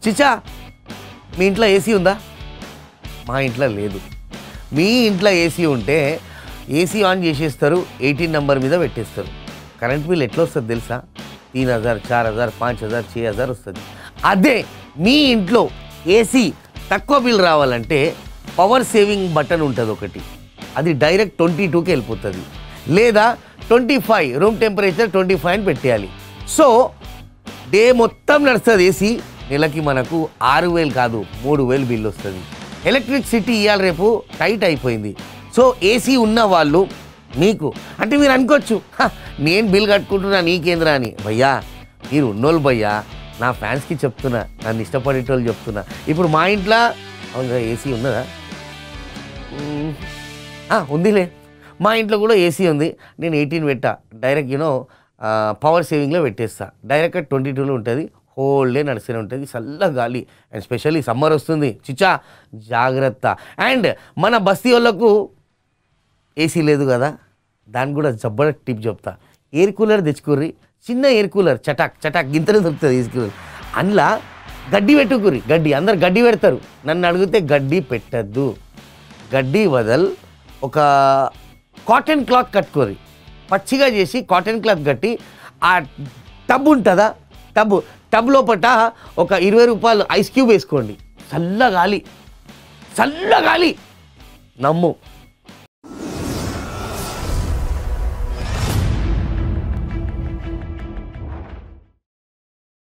చిచ్చా మీ ఇంట్లో ఏసీ ఉందా మా ఇంట్లో లేదు మీ ఇంట్లో ఏసీ ఉంటే ఏసీ ఆన్ చేసేస్తారు ఎయిటీన్ నెంబర్ మీద పెట్టేస్తారు కరెంట్ బిల్ ఎట్లా వస్తుంది తెలుసా తీన్ హజార్ చార్ హజార్ పాంచ్ హజార్ ఛే హజార్ వస్తుంది అదే మీ ఇంట్లో ఏసీ తక్కువ బిల్ రావాలంటే పవర్ సేవింగ్ బటన్ ఉంటుంది ఒకటి అది డైరెక్ట్ ట్వంటీ టూకి వెళ్ళిపోతుంది లేదా twenty five room temperature twenty five అని పెట్టేయాలి సో డే మొత్తం నడుస్తుంది ఏసీ నెలకి మనకు ఆరు వేలు కాదు మూడు వేలు బిల్లు వస్తుంది ఎలక్ట్రిసిటీ ఇవాళ రేపు టైట్ అయిపోయింది సో ఏసీ ఉన్న వాళ్ళు మీకు అంటే మీరు అనుకోవచ్చు "హ, నేను బిల్ కట్టుకుంటున్నా నీకేంద్రా అని భయ్యా మీరు ఉన్నోళ్ళు భయ్యా నా ఫ్యాన్స్కి చెప్తున్నా నన్ను ఇష్టపడేటోళ్ళు చెప్తున్నా ఇప్పుడు మా ఇంట్లో అవును ఏసీ ఉన్నదా మ్మ్. ఆ, ఉందిలే మా ఇంట్లో కూడా ఏసీ ఉంది నేను ఎయిటీన్ పెట్టా డైరెక్ట్ యూనో పవర్ సేవింగ్లో పెట్టేస్తా డైరెక్ట్ ట్వంటీ టూలో ఉంటుంది హోల్ డే నడుస్తూనే ఉంటుంది చల్ల గాలి అండ్ స్పెషల్లీ సమ్మర్ వస్తుంది చిచ్చా జాగ్రత్త అండ్ మన బస్తీ వాళ్ళకు ఏసీ లేదు కదా దానికి కూడా జబ్బర టిప్ చెప్తా ఎయిర్ కూలర్ తెచ్చుకోర్రి చిన్న ఎయిర్ కూలర్ చటాక్ చటాక్ గింతనే దొరుకుతుంది ఎయిర్ కూలర్ అందులో గడ్డి పెట్టుకుర్రి గడ్డి అందరు గడ్డి పెడతారు నన్ను అడిగితే గడ్డి పెట్టద్దు గడ్డి వదల్ ఒక కాటన్ క్లాత్ కట్టుకోరి పచ్చిగా చేసి కాటన్ క్లాత్ కట్టి ఆ టబ్ ఉంటుందా టబ్ టబ్ లోపట ఒక ఇరవై రూపాయలు ఐస్ క్యూబ్ వేసుకోండి చల్ల గాలి చల్ల గాలి నమ్ము